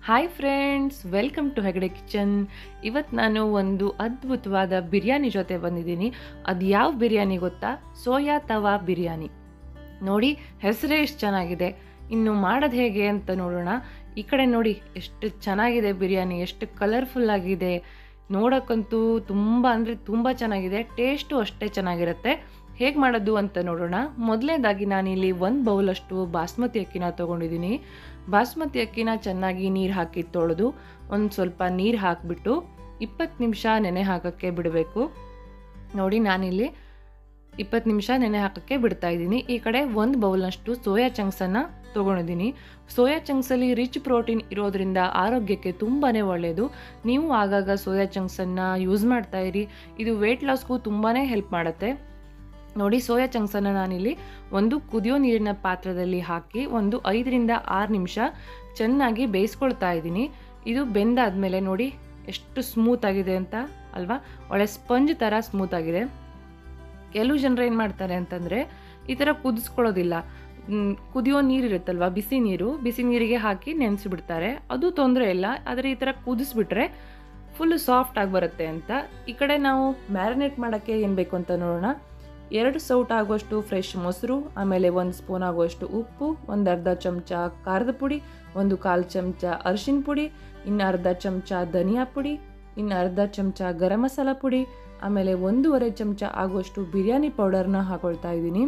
hi friends welcome to Hegde kitchen ಇವತ್ತು ನಾನು ಒಂದು ಅದ್ಭುತವಾದ ಬಿರಿಯಾನಿ ಜೊತೆ ಬಂದಿದ್ದೀನಿ ಅದು ಯಾವ ಬಿರಿಯಾನಿ ಗೊತ್ತಾ ಸೋಯಾ ತವಾ ಬಿರಿಯಾನಿ ನೋಡಿ ಹೆಸರೇ ಎಷ್ಟು ಚೆನ್ನಾಗಿದೆ ಇನ್ನು ಮಾಡೋದು ಹೇಗೆ ಅಂತ ನೋಡೋಣ ಈ ಕಡೆ ನೋಡಿ ಎಷ್ಟು ಚೆನ್ನಾಗಿದೆ ಬಿರಿಯಾನಿ ಎಷ್ಟು ಕಲರ್ಫುಲ್ ಆಗಿದೆ ನೋಡೋಕ್ಕಂತೂ ತುಂಬ ಅಂದರೆ ತುಂಬ ಚೆನ್ನಾಗಿದೆ ಟೇಸ್ಟು ಅಷ್ಟೇ ಚೆನ್ನಾಗಿರುತ್ತೆ ಹೇಗೆ ಮಾಡೋದು ಅಂತ ನೋಡೋಣ ಮೊದಲನೇದಾಗಿ ನಾನಿಲ್ಲಿ ಒಂದು ಬೌಲಷ್ಟು ಬಾಸ್ಮತಿ ಅಕ್ಕಿನ ತೊಗೊಂಡಿದ್ದೀನಿ ಬಾಸ್ಮತಿ ಅಕ್ಕಿನ ಚೆನ್ನಾಗಿ ನೀರು ಹಾಕಿ ತೊಳೆದು ಒಂದು ಸ್ವಲ್ಪ ನೀರು ಹಾಕಿಬಿಟ್ಟು ಇಪ್ಪತ್ತು ನಿಮಿಷ ನೆನೆ ಹಾಕೋಕ್ಕೆ ಬಿಡಬೇಕು ನೋಡಿ ನಾನಿಲ್ಲಿ ಇಪ್ಪತ್ತು ನಿಮಿಷ ನೆನೆ ಹಾಕೋಕ್ಕೆ ಬಿಡ್ತಾ ಇದ್ದೀನಿ ಈ ಕಡೆ ಒಂದು ಬೌಲ್ನಷ್ಟು ಸೋಯಾ ಚಂಕ್ಸನ್ನು ತೊಗೊಂಡಿದ್ದೀನಿ ಸೋಯಾ ಚಂಕ್ಸಲ್ಲಿ ರಿಚ್ ಪ್ರೋಟೀನ್ ಇರೋದ್ರಿಂದ ಆರೋಗ್ಯಕ್ಕೆ ತುಂಬಾ ಒಳ್ಳೆಯದು ನೀವು ಆಗಾಗ ಸೋಯಾ ಚಂಕ್ಸನ್ನು ಯೂಸ್ ಮಾಡ್ತಾ ಇರಿ ಇದು ವೆಯ್ಟ್ ಲಾಸ್ಗೂ ತುಂಬಾ ಹೆಲ್ಪ್ ಮಾಡುತ್ತೆ ನೋಡಿ ಸೋಯಾ ಚಂಕ್ಸನ್ನು ನಾನಿಲ್ಲಿ ಒಂದು ಕುದಿಯೋ ನೀರಿನ ಪಾತ್ರದಲ್ಲಿ ಹಾಕಿ ಒಂದು ಐದರಿಂದ ಆರು ನಿಮಿಷ ಚೆನ್ನಾಗಿ ಬೇಯಿಸ್ಕೊಳ್ತಾ ಇದ್ದೀನಿ ಇದು ಬೆಂದಾದ್ಮೇಲೆ ನೋಡಿ ಎಷ್ಟು ಸ್ಮೂತ್ ಆಗಿದೆ ಅಂತ ಅಲ್ವಾ ಒಳ್ಳೆ ಸ್ಪಂಜ್ ಥರ ಸ್ಮೂತ್ ಆಗಿದೆ ಕೆಲವು ಜನರು ಏನು ಮಾಡ್ತಾರೆ ಅಂತಂದರೆ ಈ ಥರ ಕುದಿಸ್ಕೊಳ್ಳೋದಿಲ್ಲ ಮ್, ಕುದಿಯೋ ನೀರು ಇರುತ್ತಲ್ವ ಬಿಸಿ ನೀರು ಬಿಸಿ ನೀರಿಗೆ ಹಾಕಿ ನೆನೆಸಿಬಿಡ್ತಾರೆ ಅದು ತೊಂದರೆ ಇಲ್ಲ ಆದರೆ ಈ ಥರ ಕುದಿಸ್ಬಿಟ್ರೆ ಫುಲ್ ಸಾಫ್ಟ್ ಆಗಿ ಬರುತ್ತೆ ಅಂತ ಈ ಕಡೆ ನಾವು ಮ್ಯಾರಿನೇಟ್ ಮಾಡೋಕ್ಕೆ ಏನು ಬೇಕು ಅಂತ ನೋಡೋಣ ಎರಡು ಸೌಟ್ ಆಗುವಷ್ಟು ಫ್ರೆಶ್ ಮೊಸರು ಆಮೇಲೆ ಒಂದು ಸ್ಪೂನ್ ಆಗುವಷ್ಟು ಉಪ್ಪು ಒಂದು ಅರ್ಧ ಚಮಚ ಖಾರದ ಪುಡಿ ಒಂದು ಕಾಲು ಚಮಚ ಅರಿಶಿನ ಪುಡಿ ಇನ್ನು ಅರ್ಧ ಚಮಚ ಧನಿಯಾ ಪುಡಿ ಇನ್ನು ಅರ್ಧ ಚಮಚ ಗರಂ ಮಸಾಲ ಪುಡಿ ಆಮೇಲೆ ಒಂದೂವರೆ ಚಮಚ ಆಗುವಷ್ಟು ಬಿರಿಯಾನಿ ಪೌಡರ್ನ ಹಾಕೊಳ್ತಾ ಇದ್ದೀನಿ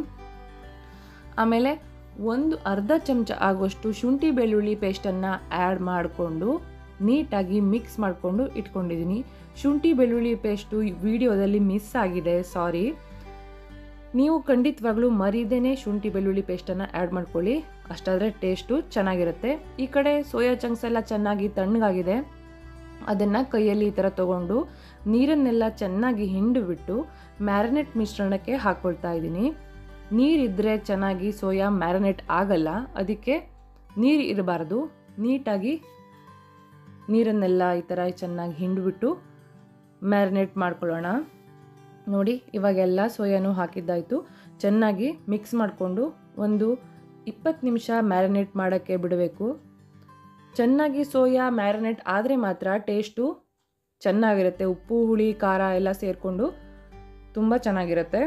ಆಮೇಲೆ ಒಂದು ಅರ್ಧ ಚಮಚ ಆಗುವಷ್ಟು ಶುಂಠಿ ಬೆಳ್ಳುಳ್ಳಿ ಪೇಸ್ಟನ್ನು ಆ್ಯಡ್ ಮಾಡಿಕೊಂಡು ನೀಟಾಗಿ ಮಿಕ್ಸ್ ಮಾಡಿಕೊಂಡು ಇಟ್ಕೊಂಡಿದ್ದೀನಿ ಶುಂಠಿ ಬೆಳ್ಳುಳ್ಳಿ ಪೇಸ್ಟು ವಿಡಿಯೋದಲ್ಲಿ ಮಿಸ್ ಆಗಿದೆ ಸಾರಿ ನೀವು ಖಂಡಿತವಾಗ್ಲೂ ಮರಿದೇನೆ ಶುಂಠಿ ಬೆಳ್ಳುಳ್ಳಿ ಪೇಸ್ಟನ್ನು ಆ್ಯಡ್ ಮಾಡ್ಕೊಳ್ಳಿ ಅಷ್ಟಾದರೆ ಟೇಸ್ಟು ಚೆನ್ನಾಗಿರುತ್ತೆ ಈ ಕಡೆ ಸೋಯಾ ಚಂಕ್ಸ್ ಎಲ್ಲ ಚೆನ್ನಾಗಿ ತಣ್ಣಗಾಗಿದೆ ಅದನ್ನು ಕೈಯಲ್ಲಿ ಈ ಥರ ತೊಗೊಂಡು ನೀರನ್ನೆಲ್ಲ ಚೆನ್ನಾಗಿ ಹಿಂಡು ಬಿಟ್ಟು ಮ್ಯಾರಿನೇಟ್ ಮಿಶ್ರಣಕ್ಕೆ ಹಾಕ್ಕೊಳ್ತಾ ಇದ್ದೀನಿ ನೀರಿದ್ದರೆ ಚೆನ್ನಾಗಿ ಸೋಯಾ ಮ್ಯಾರಿನೇಟ್ ಆಗಲ್ಲ ಅದಕ್ಕೆ ನೀರು ಇರಬಾರ್ದು ನೀಟಾಗಿ ನೀರನ್ನೆಲ್ಲ ಈ ಥರ ಚೆನ್ನಾಗಿ ಹಿಂಡ್ಬಿಟ್ಟು ಮ್ಯಾರಿನೇಟ್ ಮಾಡ್ಕೊಳ್ಳೋಣ ನೋಡಿ ಇವಾಗೆಲ್ಲ ಸೋಯಾನು ಹಾಕಿದ್ದಾಯಿತು ಚೆನ್ನಾಗಿ ಮಿಕ್ಸ್ ಮಾಡಿಕೊಂಡು ಒಂದು ಇಪ್ಪತ್ತು ನಿಮಿಷ ಮ್ಯಾರಿನೇಟ್ ಮಾಡೋಕ್ಕೆ ಬಿಡಬೇಕು ಚೆನ್ನಾಗಿ ಸೋಯಾ ಮ್ಯಾರಿನೇಟ್ ಆದರೆ ಮಾತ್ರ ಟೇಸ್ಟು ಚೆನ್ನಾಗಿರುತ್ತೆ ಉಪ್ಪು ಹುಳಿ ಖಾರ ಎಲ್ಲ ಸೇರಿಕೊಂಡು ತುಂಬ ಚೆನ್ನಾಗಿರುತ್ತೆ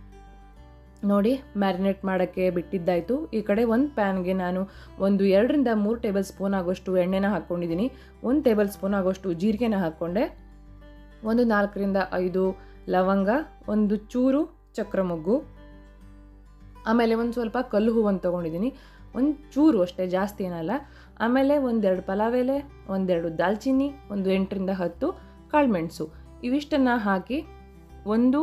ನೋಡಿ ಮ್ಯಾರಿನೇಟ್ ಮಾಡೋಕ್ಕೆ ಬಿಟ್ಟಿದ್ದಾಯಿತು ಈ ಕಡೆ ಒಂದು ಪ್ಯಾನ್ಗೆ ನಾನು ಒಂದು ಎರಡರಿಂದ ಮೂರು ಟೇಬಲ್ ಸ್ಪೂನ್ ಆಗೋಷ್ಟು ಎಣ್ಣೆನ ಹಾಕ್ಕೊಂಡಿದ್ದೀನಿ ಒಂದು ಟೇಬಲ್ ಸ್ಪೂನ್ ಆಗೋಷ್ಟು ಜೀರಿಗೆನ ಹಾಕ್ಕೊಂಡೆ ಒಂದು ನಾಲ್ಕರಿಂದ ಐದು ಲವಂಗ ಒಂದು ಚೂರು ಚಕ್ರ ಮೊಗ್ಗು ಆಮೇಲೆ ಒಂದು ಸ್ವಲ್ಪ ಕಲ್ಲು ಹೂವನ್ನು ತೊಗೊಂಡಿದ್ದೀನಿ ಒಂದು ಚೂರು ಅಷ್ಟೇ ಜಾಸ್ತಿ ಏನಲ್ಲ ಆಮೇಲೆ ಒಂದೆರಡು ಪಲಾವ್ ಎಲೆ ಒಂದೆರಡು ದಾಲ್ಚಿನ್ನಿ ಒಂದು ಎಂಟರಿಂದ ಹತ್ತು ಕಾಳುಮೆಣಸು ಇವಿಷ್ಟನ್ನು ಹಾಕಿ ಒಂದು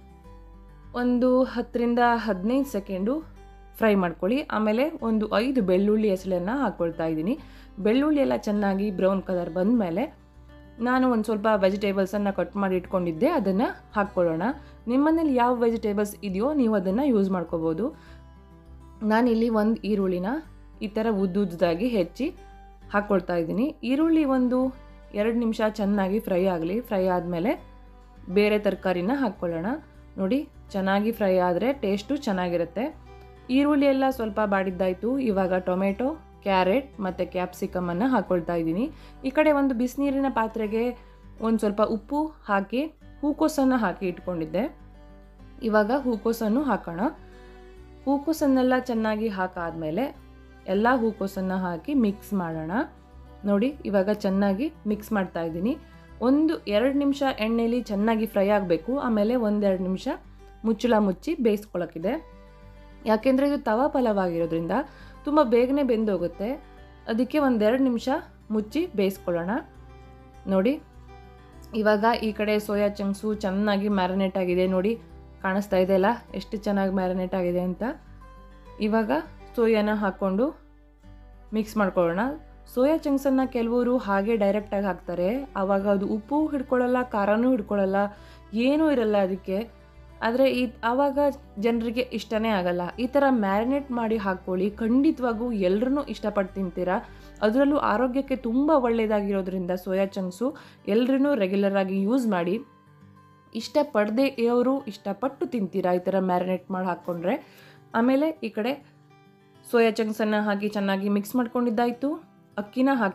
ಒಂದು ಹತ್ತರಿಂದ ಹದಿನೈದು ಸೆಕೆಂಡು ಫ್ರೈ ಮಾಡ್ಕೊಳ್ಳಿ ಆಮೇಲೆ ಒಂದು ಐದು ಬೆಳ್ಳುಳ್ಳಿ ಹೆಸಳನ್ನು ಹಾಕ್ಕೊಳ್ತಾ ಇದ್ದೀನಿ ಬೆಳ್ಳುಳ್ಳಿ ಎಲ್ಲ ಚೆನ್ನಾಗಿ ಬ್ರೌನ್ ಕಲರ್ ಬಂದಮೇಲೆ ನಾನು ಒಂದು ಸ್ವಲ್ಪ ವೆಜಿಟೇಬಲ್ಸನ್ನು ಕಟ್ ಮಾಡಿ ಇಟ್ಕೊಂಡಿದ್ದೆ ಅದನ್ನು ಹಾಕ್ಕೊಳ್ಳೋಣ ನಿಮ್ಮನೇಲಿ ಯಾವ ವೆಜಿಟೇಬಲ್ಸ್ ಇದೆಯೋ ನೀವು ಅದನ್ನು ಯೂಸ್ ಮಾಡ್ಕೋಬೋದು ನಾನಿಲ್ಲಿ ಒಂದು ಈರುಳ್ಳಿನ ಈ ಥರ ಉದ್ದುದ್ದಾಗಿ ಹೆಚ್ಚಿ ಹಾಕ್ಕೊಳ್ತಾ ಇದ್ದೀನಿ ಈರುಳ್ಳಿ ಒಂದು ಎರಡು ನಿಮಿಷ ಚೆನ್ನಾಗಿ ಫ್ರೈ ಆಗಲಿ ಫ್ರೈ ಆದಮೇಲೆ ಬೇರೆ ತರಕಾರಿನ ಹಾಕ್ಕೊಳ್ಳೋಣ ನೋಡಿ ಚೆನ್ನಾಗಿ ಫ್ರೈ ಆದರೆ ಟೇಸ್ಟು ಚೆನ್ನಾಗಿರುತ್ತೆ ಈರುಳ್ಳಿ ಎಲ್ಲ ಸ್ವಲ್ಪ ಬಾಡಿದ್ದಾಯಿತು ಇವಾಗ ಟೊಮೆಟೊ ಕ್ಯಾರೆಟ್ ಮತ್ತು ಕ್ಯಾಪ್ಸಿಕಮನ್ನು ಹಾಕ್ಕೊಳ್ತಾ ಇದ್ದೀನಿ ಈ ಕಡೆ ಒಂದು ಬಿಸಿನೀರಿನ ಪಾತ್ರೆಗೆ ಒಂದು ಸ್ವಲ್ಪ ಉಪ್ಪು ಹಾಕಿ ಹೂಕೋಸನ್ನು ಹಾಕಿ ಇಟ್ಕೊಂಡಿದ್ದೆ ಇವಾಗ ಹೂಕೋಸನ್ನು ಹಾಕೋಣ ಹೂಕೋಸನ್ನೆಲ್ಲ ಚೆನ್ನಾಗಿ ಹಾಕಾದ್ಮೇಲೆ ಎಲ್ಲ ಹೂಕೋಸನ್ನು ಹಾಕಿ ಮಿಕ್ಸ್ ಮಾಡೋಣ ನೋಡಿ ಇವಾಗ ಚೆನ್ನಾಗಿ ಮಿಕ್ಸ್ ಮಾಡ್ತಾ ಇದ್ದೀನಿ ಒಂದು ಎರಡು ನಿಮಿಷ ಎಣ್ಣೆಲಿ ಚೆನ್ನಾಗಿ ಫ್ರೈ ಆಗಬೇಕು ಆಮೇಲೆ ಒಂದೆರಡು ನಿಮಿಷ ಮುಚ್ಚಳ ಮುಚ್ಚಿ ಬೇಯಿಸ್ಕೊಳ್ಳೋಕ್ಕಿದೆ ಯಾಕೆಂದರೆ ಇದು ತವಾ ಪಲಾವ್ ಆಗಿರೋದ್ರಿಂದ ತುಂಬ ಬೇಗನೆ ಬೆಂದೋಗುತ್ತೆ ಅದಕ್ಕೆ ಒಂದೆರಡು ನಿಮಿಷ ಮುಚ್ಚಿ ಬೇಯಿಸ್ಕೊಳ್ಳೋಣ ನೋಡಿ ಇವಾಗ ಈ ಕಡೆ ಸೋಯಾ ಚಂಕ್ಸು ಚೆನ್ನಾಗಿ ಮ್ಯಾರಿನೇಟ್ ಆಗಿದೆ ನೋಡಿ ಕಾಣಿಸ್ತಾ ಇದೆಯಲ್ಲ ಎಷ್ಟು ಚೆನ್ನಾಗಿ ಮ್ಯಾರಿನೇಟ್ ಆಗಿದೆ ಅಂತ ಇವಾಗ ಸೋಯಾನ ಹಾಕ್ಕೊಂಡು ಮಿಕ್ಸ್ ಮಾಡ್ಕೊಳ್ಳೋಣ ಸೋಯಾ ಚಂಕ್ಸನ್ನು ಕೆಲವರು ಹಾಗೆ ಡೈರೆಕ್ಟಾಗಿ ಹಾಕ್ತಾರೆ ಆವಾಗ ಅದು ಉಪ್ಪು ಹಿಡ್ಕೊಳ್ಳಲ್ಲ ಖಾರನೂ ಹಿಡ್ಕೊಳ್ಳಲ್ಲ ಏನೂ ಇರಲ್ಲ ಅದಕ್ಕೆ ಆದರೆ ಈ ಆವಾಗ ಜನರಿಗೆ ಇಷ್ಟನೇ ಆಗಲ್ಲ ಈ ಥರ ಮ್ಯಾರಿನೇಟ್ ಮಾಡಿ ಹಾಕ್ಕೊಳ್ಳಿ ಖಂಡಿತವಾಗೂ ಎಲ್ಲರೂ ಇಷ್ಟಪಟ್ಟು ತಿಂತೀರಾ ಅದರಲ್ಲೂ ಆರೋಗ್ಯಕ್ಕೆ ತುಂಬ ಒಳ್ಳೆಯದಾಗಿರೋದ್ರಿಂದ ಸೋಯಾ ಚಂಕ್ಸು ಎಲ್ಲರೂ ರೆಗ್ಯುಲರ್ ಆಗಿ ಯೂಸ್ ಮಾಡಿ ಇಷ್ಟಪಡದೆ ಇರೋರು ಇಷ್ಟಪಟ್ಟು ತಿಂತೀರಾ ಈ ಥರ ಮ್ಯಾರಿನೇಟ್ ಮಾಡಿ ಹಾಕ್ಕೊಂಡ್ರೆ ಆಮೇಲೆ ಈ ಕಡೆ ಸೋಯಾ ಚಂಕ್ಸನ್ನು ಹಾಕಿ ಚೆನ್ನಾಗಿ ಮಿಕ್ಸ್ ಮಾಡ್ಕೊಂಡಿದ್ದಾಯಿತು ಅಕ್ಕಿನ ಹಾಕಿ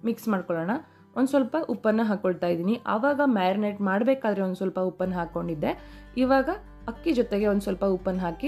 ಮಿಕ್ಸ್ ಮಾಡ್ಕೊಳ್ಳೋಣ ಒಂದು ಸ್ವಲ್ಪ ಉಪ್ಪನ್ನು ಹಾಕ್ಕೊಳ್ತಾ ಇದ್ದೀನಿ ಆವಾಗ ಮ್ಯಾರಿನೇಟ್ ಮಾಡಬೇಕಾದ್ರೆ ಒಂದು ಸ್ವಲ್ಪ ಉಪ್ಪನ್ನು ಹಾಕ್ಕೊಂಡಿದ್ದೆ ಇವಾಗ ಅಕ್ಕಿ ಜೊತೆಗೆ ಒಂದು ಸ್ವಲ್ಪ ಉಪ್ಪನ್ನು ಹಾಕಿ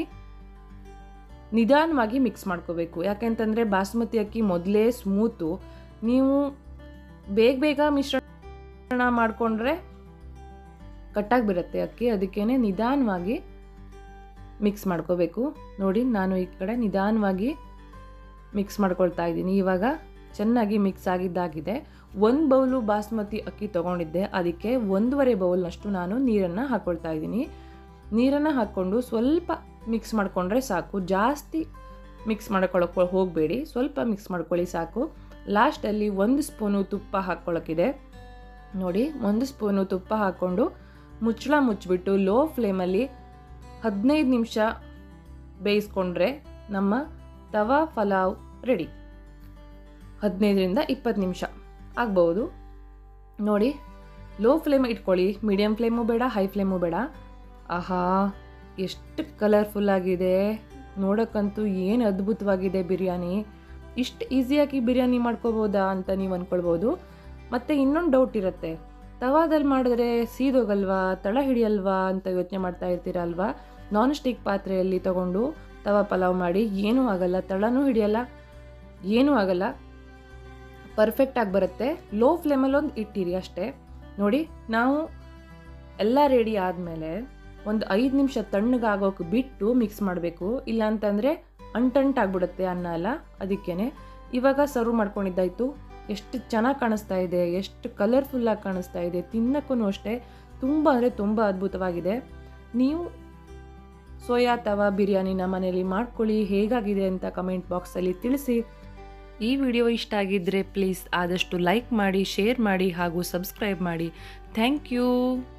ನಿಧಾನವಾಗಿ ಮಿಕ್ಸ್ ಮಾಡ್ಕೋಬೇಕು ಯಾಕೆಂತಂದರೆ ಬಾಸ್ಮತಿ ಅಕ್ಕಿ ಮೊದಲೇ ಸ್ಮೂತು ನೀವು ಬೇಗ ಬೇಗ ಮಿಶ್ರಣ ಮಾಡಿಕೊಂಡ್ರೆ ಕಟ್ಟಾಗಿ ಬರುತ್ತೆ ಅಕ್ಕಿ ಅದಕ್ಕೇ ನಿಧಾನವಾಗಿ ಮಿಕ್ಸ್ ಮಾಡ್ಕೋಬೇಕು ನೋಡಿ ನಾನು ಈ ಕಡೆ ನಿಧಾನವಾಗಿ ಮಿಕ್ಸ್ ಮಾಡ್ಕೊಳ್ತಾ ಇದ್ದೀನಿ ಇವಾಗ ಚೆನ್ನಾಗಿ ಮಿಕ್ಸ್ ಆಗಿದ್ದಾಗಿದೆ ಒಂದು ಬೌಲು ಬಾಸ್ಮತಿ ಅಕ್ಕಿ ತೊಗೊಂಡಿದ್ದೆ ಅದಕ್ಕೆ ಒಂದೂವರೆ ಬೌಲ್ನಷ್ಟು ನಾನು ನೀರನ್ನು ಹಾಕ್ಕೊಳ್ತಾ ಇದ್ದೀನಿ ನೀರನ್ನು ಹಾಕ್ಕೊಂಡು ಸ್ವಲ್ಪ ಮಿಕ್ಸ್ ಮಾಡಿಕೊಂಡ್ರೆ ಸಾಕು ಜಾಸ್ತಿ ಮಿಕ್ಸ್ ಮಾಡ್ಕೊಳಕ್ಕೆ ಹೋಗಬೇಡಿ ಸ್ವಲ್ಪ ಮಿಕ್ಸ್ ಮಾಡ್ಕೊಳ್ಳಿ ಸಾಕು ಲಾಸ್ಟಲ್ಲಿ ಒಂದು ಸ್ಪೂನು ತುಪ್ಪ ಹಾಕ್ಕೊಳ್ಳೋಕ್ಕಿದೆ ನೋಡಿ ಒಂದು ಸ್ಪೂನು ತುಪ್ಪ ಹಾಕ್ಕೊಂಡು ಮುಚ್ಚಳ ಮುಚ್ಚಿಬಿಟ್ಟು ಲೋ ಫ್ಲೇಮಲ್ಲಿ ಹದಿನೈದು ನಿಮಿಷ ಬೇಯಿಸ್ಕೊಂಡ್ರೆ ನಮ್ಮ ತವಾ ಪಲಾವ್ ರೆಡಿ ಹದಿನೈದರಿಂದ ಇಪ್ಪತ್ತು ನಿಮಿಷ ಆಗ್ಬೋದು ನೋಡಿ ಲೋ ಫ್ಲೇಮ್ ಇಟ್ಕೊಳ್ಳಿ ಮೀಡಿಯಮ್ ಫ್ಲೇಮು ಬೇಡ ಹೈ ಫ್ಲೇಮು ಬೇಡ ಆಹಾ ಎಷ್ಟು ಕಲರ್ಫುಲ್ ಆಗಿದೆ ನೋಡೋಕ್ಕಂತೂ ಏನು ಅದ್ಭುತವಾಗಿದೆ ಬಿರಿಯಾನಿ ಇಷ್ಟು ಈಸಿಯಾಗಿ ಬಿರಿಯಾನಿ ಮಾಡ್ಕೋಬೋದಾ ಅಂತ ನೀವು ಅಂದ್ಕೊಳ್ಬೋದು ಮತ್ತು ಇನ್ನೊಂದು ಡೌಟ್ ಇರುತ್ತೆ ತವಾದಲ್ಲಿ ಮಾಡಿದ್ರೆ ಸೀದೋಗಲ್ವಾ ತಳ ಹಿಡಿಯಲ್ವಾ ಅಂತ ಯೋಚನೆ ಮಾಡ್ತಾ ಇರ್ತೀರ ಅಲ್ವಾ ನಾನ್ ಸ್ಟಿಕ್ ಪಾತ್ರೆಯಲ್ಲಿ ತಗೊಂಡು ತವಾ ಪಲಾವ್ ಮಾಡಿ ಏನೂ ಆಗಲ್ಲ ತಳನೂ ಹಿಡಿಯಲ್ಲ ಏನೂ ಆಗಲ್ಲ ಪರ್ಫೆಕ್ಟಾಗಿ ಬರುತ್ತೆ ಲೋ ಫ್ಲೇಮಲ್ಲಿ ಒಂದು ಇಟ್ಟಿರಿ ಅಷ್ಟೇ ನೋಡಿ ನಾವು ಎಲ್ಲ ರೆಡಿ ಆದಮೇಲೆ ಒಂದು ಐದು ನಿಮಿಷ ತಣ್ಣಗಾಗೋಕೆ ಬಿಟ್ಟು ಮಿಕ್ಸ್ ಮಾಡಬೇಕು ಇಲ್ಲಾಂತಂದರೆ ಅಂಟಂಟಾಗ್ಬಿಡುತ್ತೆ ಅನ್ನ ಎಲ್ಲ ಅದಕ್ಕೇ ಇವಾಗ ಸರ್ವ್ ಮಾಡ್ಕೊಂಡಿದ್ದಾಯಿತು ಎಷ್ಟು ಚೆನ್ನಾಗಿ ಕಾಣಿಸ್ತಾ ಇದೆ ಎಷ್ಟು ಕಲರ್ಫುಲ್ಲಾಗಿ ಕಾಣಿಸ್ತಾ ಇದೆ ತಿನ್ನಕ್ಕೂ ಅಷ್ಟೇ ತುಂಬ ಅಂದರೆ ತುಂಬ ಅದ್ಭುತವಾಗಿದೆ ನೀವು ಸೋಯಾ ತವಾ ಬಿರಿಯಾನಿನ ಮನೇಲಿ ಮಾಡ್ಕೊಳ್ಳಿ ಹೇಗಾಗಿದೆ ಅಂತ ಕಮೆಂಟ್ ಬಾಕ್ಸಲ್ಲಿ ತಿಳಿಸಿ ಈ ವಿಡಿಯೋ ಇಷ್ಟ ಆಗಿದ್ದರೆ ಪ್ಲೀಸ್ ಆದಷ್ಟು ಲೈಕ್ ಮಾಡಿ ಶೇರ್ ಮಾಡಿ ಹಾಗೂ ಸಬ್ಸ್ಕ್ರೈಬ್ ಮಾಡಿ ಥ್ಯಾಂಕ್ ಯು